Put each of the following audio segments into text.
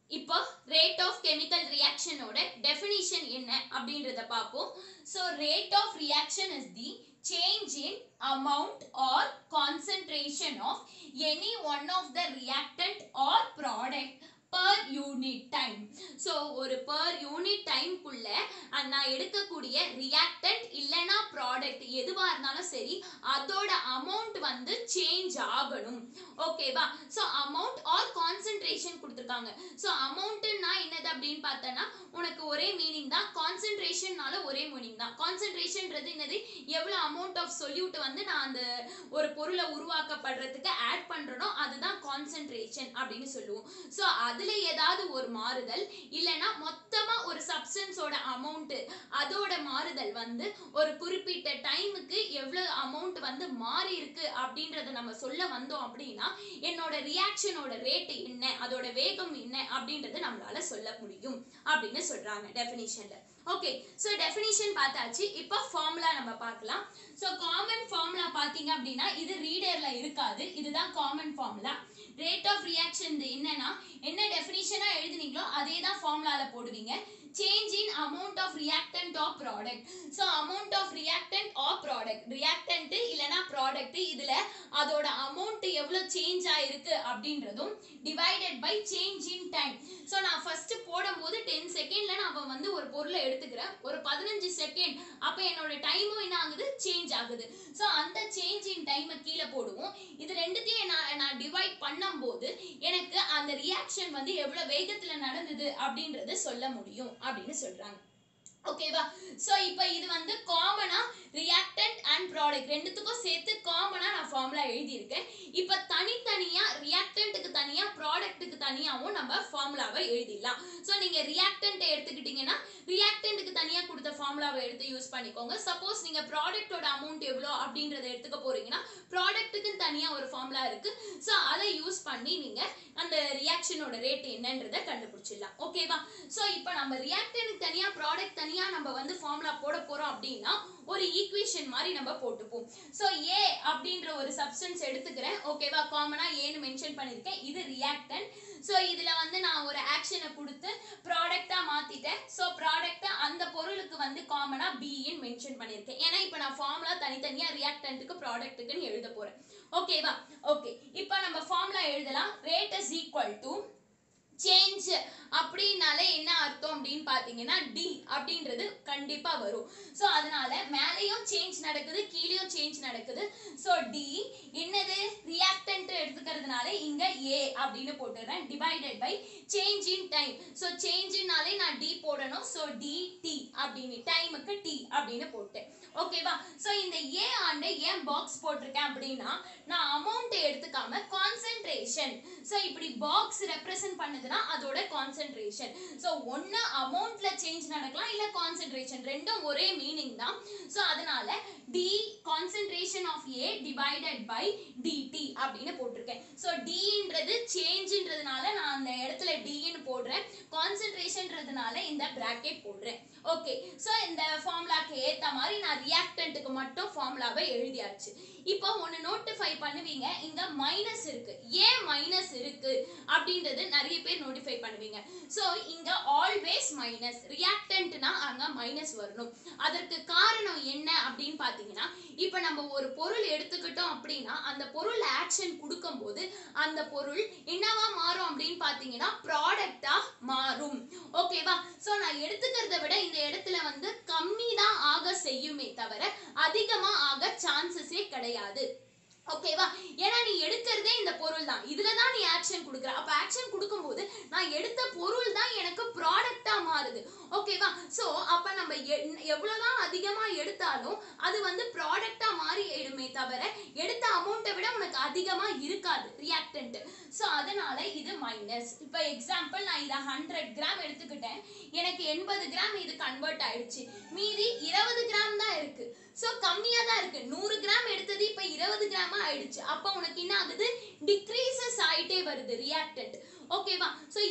இப்போ rate of chemical ரியாக்ஷனோட definition என்ன அப்படின்றத பார்ப்போம் so rate of reaction is the change in amount or concentration of any one of the reactant or product per unit time so ஒரு per unit டைம்குள்ள நான் எடுக்கக்கூடிய reactant இல்லைனா ப்ராடக்ட் எதுவாக இருந்தாலும் சரி அதோட அமௌண்ட் வந்து சேஞ்ச் ஆகணும் ஓகேவா ஸோ அமௌண்ட் ஆர் கான்சென்ட்ரேஷன் கொடுத்துருக்காங்க ஸோ அமௌண்ட்டுன்னா என்னது அப்படின்னு பார்த்தோன்னா உனக்கு ஒரே மீனிங் தான் கான்சென்ட்ரேஷன்னால ஒரே மீனிங் தான் கான்சென்ட்ரேஷன்ன்றது என்னது எவ்வளோ அமௌண்ட் ஆஃப் சொல்யூட் வந்து நான் அந்த ஒரு பொருளை உருவாக்கப்படுறதுக்கு ஆட் பண்ணுறனோ அதுதான் கான்சென்ட்ரேஷன் அப்படின்னு சொல்லுவோம் ஸோ அதில் ஏதாவது ஒரு மாறுதல் இல்லைன்னா மொத்தமாக ஒரு சப்ஸ்டன்ஸோட அமௌண்ட்டு அதோட மாறுதல் வந்து ஒரு குறிப்பிட்ட டைமுக்கு எவ்வளோ அமௌண்ட் வந்து மாறி இருக்கு அப்படின்றத நம்ம சொல்ல வந்தோம் அப்படின்னா என்னோட ரியாக்ஷனோட ரேட் என்ன அதோட வேகம் என்ன அப்படின்றத நம்மளால சொல்ல முடியும் அப்படின்னு சொல்றாங்க டெஃபினிஷன்ல ஓகே ஸோ டெஃபினிஷன் பார்த்தாச்சு இப்போ ஃபார்முலா நம்ம பார்க்கலாம் ஸோ காமன் ஃபார்முலா பார்த்தீங்க அப்படின்னா இது ரீடர்ல இருக்காது இதுதான் common formula rate of reaction என்னன்னா என்ன டெஃபினிஷனா எழுதுனீங்களோ அதே தான் ஃபார்முலால போடுவீங்க change in amount of reactant of product so amount of reactant of product reactant இல்லைனா ப்ராடக்ட் இதுல அதோட அமௌண்ட் எவ்வளோ சேஞ்ச் ஆயிருக்கு அப்படின்றதும் divided by change in time so நான் ஃபர்ஸ்ட் போடும்போது டென் செகண்ட்ல நான் வந்து ஒரு பொருளை எடுத்துக்கிறேன் ஒரு பதினஞ்சு செகண்ட் அப்போ என்னோட டைமும் என்ன ஆகுது சேஞ்ச் ஆகுது ஸோ அந்த சேஞ்ச் இன் டைமை கீழே போடுவோம் இது ரெண்டுத்தையும் நான் நான் டிவைட் பண்ணும்போது எனக்கு அந்த ரியாக்ஷன் வந்து எவ்வளோ வேகத்தில் நடந்தது அப்படின்றது சொல்ல முடியும் அப்படின்னு சொல்றாங்க ஓகேவா ஸோ இப்போ இது வந்து காமனா ரியாக்டன்ட் அண்ட் ப்ராடக்ட் ரெண்டுத்துக்கும் சேர்த்து காமனா நான் ஃபார்முலா எழுதியிருக்கேன் இப்போ தனித்தனியா ரியாக்டன்ட்டுக்கு தனியா ப்ராடக்ட்டுக்கு தனியாகவும் நம்ம ஃபார்முலாவை எழுதிடலாம் ஸோ நீங்க ரியாக்டன்ட்டை எடுத்துக்கிட்டீங்கன்னா ரியாக்டன்ட்டுக்கு தனியா கொடுத்த ஃபார்முலாவை எடுத்து யூஸ் பண்ணிக்கோங்க சப்போஸ் நீங்க ப்ராடக்ட்டோட அமௌண்ட் எவ்வளோ அப்படின்றத எடுத்துக்க போறீங்கன்னா ப்ராடக்ட்டுக்குன்னு தனியா ஒரு ஃபார்முலா இருக்கு ஸோ அதை யூஸ் பண்ணி நீங்க அந்த ரியாக்ஷனோட ரேட் என்னன்றதை கண்டுபிடிச்சிடலாம் ஓகேவா ஸோ இப்போ நம்ம ரியாக்டனுக்கு தனியா ப்ராடக்ட் தனியா நம்ம வந்து ஃபார்முலா போட போறோம் அப்படின்னா ஒரு ஈக்குவேஷன் மாதிரி நம்ம போட்டுப்போம் ஸோ ஏ அப்படின்ற ஒரு சப்ஸ்டன்ஸ் எடுத்துக்கிறேன் ஓகேவா காமனா ஏன்னு மென்ஷன் பண்ணியிருக்கேன் இது ரியாக்டன் ஸோ இதுல வந்து நான் ஒரு ஆக்ஷனை கொடுத்து ப்ராடக்டா மாத்திட்டேன் ஸோ ப்ராடக்டா அந்த பொருளுக்கு வந்து காமனா பின்னு மென்ஷன் பண்ணியிருக்கேன் ஏன்னா இப்போ நான் ஃபார்முலா தனித்தனியா ரியாக்டன்ட்டுக்கு ப்ராடக்ட்டுக்குன்னு எழுத போறேன் ஓகேவா ஓகே இப்போ நம்ம ஃபார்முலா எழுதலாம் rate is equal to change அப்படின்னாலே என்ன அர்த்தம் அப்படின்னு பார்த்தீங்கன்னா டி அப்படின்றது கண்டிப்பா வரும் ஸோ அதனால மேலேயும் சேஞ்ச் நடக்குது கீழேயும் சேஞ்ச் நடக்குது ஸோ டி என்னது ரியாக்டன்ட் எடுத்துக்கிறதுனால இங்க ஏ அப்படின்னு போட்டுறேன் divided by change in time so சேஞ்சினாலே நான் டி போடணும் ஸோ டி டி அப்படின்னு டைமுக்கு டி அப்படின்னு போட்டேன் ஓகேவா ஸோ இந்த ஏ ஆண்டை ஏன் பாக்ஸ் போட்டிருக்கேன் அப்படின்னா நான் அமௌண்ட்டை எடுத்துக்காம கான்சென்ட்ரேஷன் ஸோ இப்படி பாக்ஸ் ரெப்ரசன்ட் பண்ணுதுன்னா அதோட கான்சென்ட்ரேஷன் ஸோ ஒன்று அமௌண்ட்ல சேஞ்ச் நடக்கலாம் இல்லை கான்சென்ட்ரேஷன் ரெண்டும் ஒரே மீனிங் தான் ஸோ அதனால d concentration of A divided by d t அப்படின்னு போட்டிருக்கேன் ஸோ டின்றது சேஞ்சுன்றதுனால நான் அந்த இடத்துல டின்னு போடுறேன் கான்சென்ட்ரேஷன்றதுனால இந்த பிராக்கெட் போடுறேன் ஓகே ஸோ இந்த ஃபார்முலாக்கு ஏற்ற மாதிரி நான் ரியாக்டன்ட்டுக்கு மட்டும் ஃபார்முலாவை எழுதியாச்சு இப்போ ஒன்று நோட்டிஃபை பண்ணுவீங்க இங்க மைனஸ் இருக்கு ஏன் மைனஸ் இருக்கு அப்படின்றது நிறைய பேர் நோட்டிஃபை பண்ணுவீங்க ஸோ இங்க ஆல்வேஸ் மைனஸ் ரியாக்டன்ட்னா அங்க மைனஸ் வரணும் அதற்கு காரணம் என்ன அப்படின்னு பார்த்தீங்கன்னா இப்போ நம்ம ஒரு பொருள் எடுத்துக்கிட்டோம் அப்படின்னா அந்த பொருள் ஆக்ஷன் கொடுக்கும்போது அந்த பொருள் என்னவா மாறும் அப்படின்னு பார்த்தீங்கன்னா ப்ராடக்டா மாறும் ஓகேவா ஸோ நான் எடுத்துக்கிறத விட இந்த இடத்துல வந்து கம்மி தான் ஆக செய்யுமே தவிர அதிகமா ஆக சான்சஸே கிடையாது ஓகேவா ஏன்னா நீ எடுக்கிறதே இந்த பொருள் தான் இதுல தான் நீ ஆக்ஷன் கொடுக்குற அப்ப ஆக்ஷன் கொடுக்கும்போது நான் எடுத்த பொருள் தான் எனக்கு ப்ராடக்டா மாறுது ஓகேவா சோ அப்ப நம்ம எ- எவ்வளவுதான் அதிகமா எடுத்தாலும் அது வந்து ப்ராடக்டா மாறி எடுமே தவிர எடுத்த அமௌண்ட்டை விட உனக்கு அதிகமா இருக்காது ரியாக்டன்ட் சோ அதனால இது மைனஸ் இப்போ எக்ஸாம்பிள் நான் இதை ஹண்ட்ரட் கிராம் எடுத்துக்கிட்டேன் எனக்கு எண்பது கிராம் இது கன்வெர்ட் ஆயிடுச்சு மீதி இருபது கிராம் தான் இருக்கு ஸோ கம்மியா தான் இருக்கு நூறு கிராம் எடுத்தது இப்போ இருபது கிராமா ஆயிடுச்சு அப்போ உனக்கு என்ன ஆகுது டிக்ரீசஸ் ஆயிட்டே வருது ரியாக்டன்ட் ஓகேவா ஸோ இருக்க இருக்க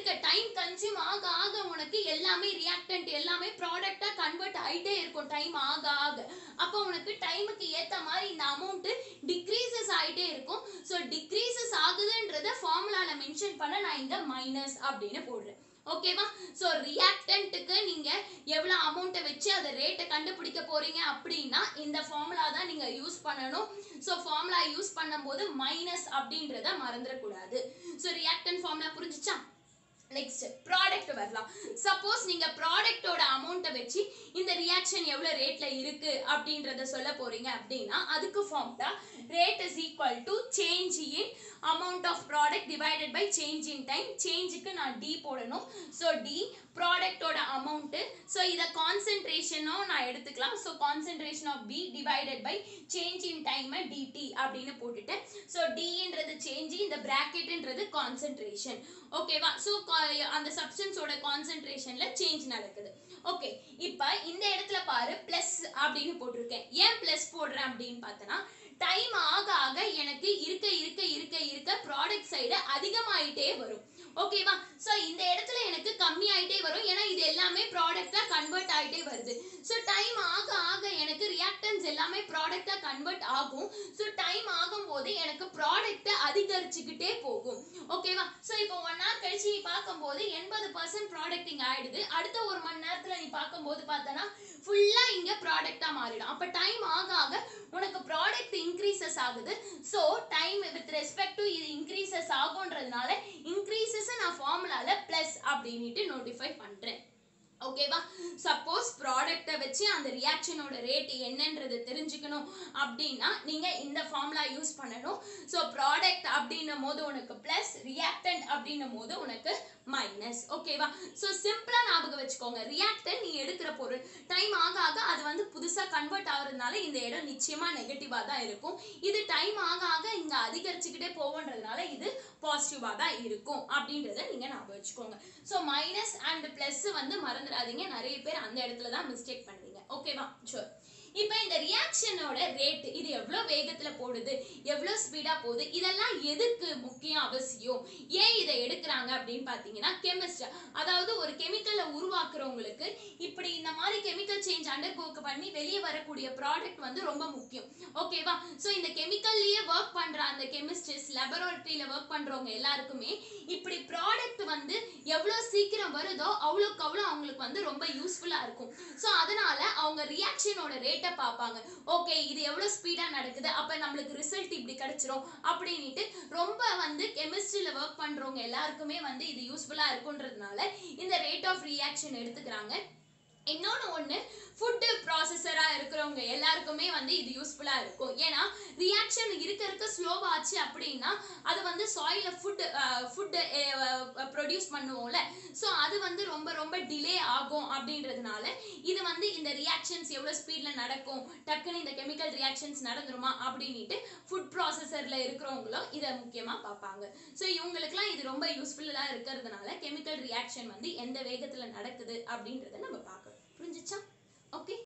இருக்க டைம் கன்சியூம் ஆக ஆக உனக்கு எல்லாமே ரியாக்டன்ட் எல்லாமே ப்ராடக்டா கன்வெர்ட் ஆயிட்டே இருக்கும் டைம் ஆக ஆக அப்போ உனக்கு டைமுக்கு ஏத்த மாதிரி இந்த அமௌண்ட் டிக்ரீசஸ் ஆயிட்டே இருக்கும் ஸோ டிக்ரீசஸ் ஆகுதுன்றத ஃபார்முலால மென்ஷன் பண்ண நான் இங்க மைனஸ் அப்படின்னு போடுறேன் ஓகேவா ஸோ ரியாக்டன்ட்டுக்கு நீங்க எவ்வளவு அமௌண்ட்டை வச்சு அதை ரேட்டை கண்டுபிடிக்க போறீங்க அப்படின்னா இந்த ஃபார்முலா தான் நீங்க யூஸ் பண்ணணும் ஸோ ஃபார்முலா யூஸ் பண்ணும்போது மைனஸ் அப்படின்றத மறந்துடக்கூடாது ஸோ ரியாக்டன் ஃபார்முலா புரிஞ்சுச்சா நெக்ஸ்ட் ப்ராடக்ட் வரலாம் சப்போஸ் நீங்க ப்ராடக்ட்டோட அமௌண்ட்டை வச்சு இந்த ரியாக்ஷன் எவ்வளவு ரேட்ல இருக்கு அப்படின்றத சொல்ல போறீங்க அப்படின்னா அதுக்கு formula rate is equal to change in amount of product divided by change in time சேஞ்சுக்கு நான் டி போடணும் ஸோ டி ப்ராடக்ட்டோட அமௌண்ட்டு ஸோ இதை கான்சென்ட்ரேஷனும் நான் எடுத்துக்கலாம் so concentration of B divided by change in டைமை டிடி அப்படின்னு போட்டுட்டேன் ஸோ டின்றது சேஞ்ச் இந்த பிராக்கெட்ன்றது கான்சென்ட்ரேஷன் ஓகேவா ஸோ அந்த சப்ஸ்டன்ஸோட கான்சென்ட்ரேஷன்ல சேஞ்ச் நடக்குது ஓகே இப்போ இந்த இடத்துல பாரு ப்ளஸ் அப்படின்னு போட்டிருக்கேன் ஏன் ப்ளஸ் போடுறேன் அப்படின்னு பார்த்தனா டைம் ஆக ஆக எனக்கு இருக்க இருக்க இருக்க இருக்க ப்ராடக்ட் சைடு அதிகமாயிட்டே வரும் ஓகேவா ஸோ இந்த இடத்துல எனக்கு கம்மி ஆயிட்டே வரும் ஏன்னா இது எல்லாமே ப்ராடக்டா கன்வெர்ட் ஆயிட்டே வருது ஸோ டைம் ஆக ஆக எனக்கு ரியாக்டன்ஸ் எல்லாமே ப்ராடக்டா கன்வெர்ட் ஆகும் ஸோ டைம் ஆகும்போது எனக்கு ப்ராடக்ட் அதிகரிச்சுக்கிட்டே போகும் ஓகேவா ஸோ இப்போ ஒன் ஹவர் கழிச்சு நீ பார்க்கும்போது எண்பது பர்சன்ட் ப்ராடக்ட் இங்க ஆயிடுது அடுத்த ஒரு மணி நேரத்துல நீ பார்க்கும்போது பார்த்தனா ஃபுல்லா இங்க ப்ராடக்டா மாறிடும் அப்ப டைம் ஆக ஆக உனக்கு ப்ராடக்ட் இன்க்ரீசஸ் ஆகுது so time with respect to இது இன்க்ரீசஸ் ஆகுன்றதுனால இன்க்ரீசஸ் நான் ஃபார்முலால பிளஸ் அப்படின்ட்டு நோட்டிஃபை பண்றேன் ஓகேவா சப்போஸ் ப்ராடக்ட்டை வச்சு அந்த ரியாக்ஷனோட ரேட் என்னன்றது தெரிஞ்சுக்கணும் அப்படின்னா நீங்க இந்த ஃபார்முலா யூஸ் பண்ணணும் ஸோ ப்ராடக்ட் அப்படின்னும் போது உனக்கு பிளஸ் ரியாக்டன்ட் அப்படின்னும் போது உனக்கு மைனஸ் ஓகேவா ஸோ சிம்பிளா ஞாபகம் வச்சுக்கோங்க ரியாக்டன் நீ எடுக்கிற பொருள் டைம் ஆக ஆக அது வந்து புதுசா கன்வெர்ட் ஆகுறதுனால இந்த இடம் நிச்சயமா நெகட்டிவா தான் இருக்கும் இது டைம் ஆக ஆக இங்க அதிகரிச்சுக்கிட்டே போவோன்றதுனால இது பாசிட்டிவா தான் இருக்கும் அப்படின்றத நீங்க ஞாபகம் வச்சுக்கோங்க ஸோ மைனஸ் அண்ட் பிளஸ் வந்து மறந்துடாதீங்க நிறைய பேர் அந்த இடத்துல தான் மிஸ்டேக் பண்ணுவீங்க ஓகேவா ஷூர் இப்போ இந்த ரியாக்ஷனோட ரேட் இது எவ்வளோ வேகத்துல போடுது எவ்வளோ ஸ்பீடா போகுது இதெல்லாம் எதுக்கு முக்கியம் அவசியம் ஏன் இதை எடுக்கிறாங்க அப்படின்னு பார்த்தீங்கன்னா கெமிஸ்ட் அதாவது ஒரு கெமிக்கலை உருவாக்குறவங்களுக்கு இப்படி இந்த மாதிரி கெமிக்கல் சேஞ்ச் அண்டர்கோ பண்ணி வெளியே வரக்கூடிய ப்ராடக்ட் வந்து ரொம்ப முக்கியம் ஓகேவா ஸோ இந்த கெமிக்கல்லையே ஒர்க் பண்ற அந்த கெமிஸ்ட்ரிஸ் லெபரட்டரியில ஒர்க் பண்றவங்க எல்லாருக்குமே இப்படி ப்ராடக்ட் வந்து எவ்வளோ சீக்கிரம் வருதோ அவ்வளோக்கு அவ்வளோ அவங்களுக்கு வந்து ரொம்ப யூஸ்ஃபுல்லா இருக்கும் ஸோ அதனால அவங்க ரியாக்ஷனோட ரேட்டை பார்ப்பாங்க ஓகே இது எவ்வளோ ஸ்பீடா நடக்குது அப்ப நம்மளுக்கு ரிசல்ட் இப்படி கிடைச்சிரும் அப்படின்ட்டு ரொம்ப வந்து கெமிஸ்ட்ரியில ஒர்க் பண்றவங்க எல்லாருக்குமே வந்து இது யூஸ்ஃபுல்லா இருக்குன்றதுனால இந்த ரேட் ஆஃப் ரியாக்ஷன் எடுத்துக்கிறாங்க இன்னொன்று ஒன்று ஃபுட்டு ப்ராசஸராக இருக்கிறவங்க எல்லாருக்குமே வந்து இது யூஸ்ஃபுல்லாக இருக்கும் ஏன்னா ரியாக்ஷன் இருக்க இருக்க ஸ்லோவாச்சு அப்படின்னா அது வந்து சாயில ஃபுட் ஃபுட்டு ப்ரொடியூஸ் பண்ணுவோம்ல ஸோ அது வந்து ரொம்ப ரொம்ப டிலே ஆகும் அப்படின்றதுனால இது வந்து இந்த ரியாக்ஷன்ஸ் எவ்வளோ ஸ்பீடில் நடக்கும் டக்குன்னு இந்த கெமிக்கல் ரியாக்ஷன்ஸ் நடந்துருமா அப்படின்ட்டு ஃபுட் ப்ராசஸரில் இருக்கிறவங்களும் இதை முக்கியமாக பார்ப்பாங்க ஸோ இவங்களுக்குலாம் இது ரொம்ப யூஸ்ஃபுல்லாக இருக்கிறதுனால கெமிக்கல் ரியாக்ஷன் வந்து எந்த வேகத்தில் நடக்குது அப்படின்றத நம்ம பார்க்கணும் புரிஞ்சுச்சா ஓகே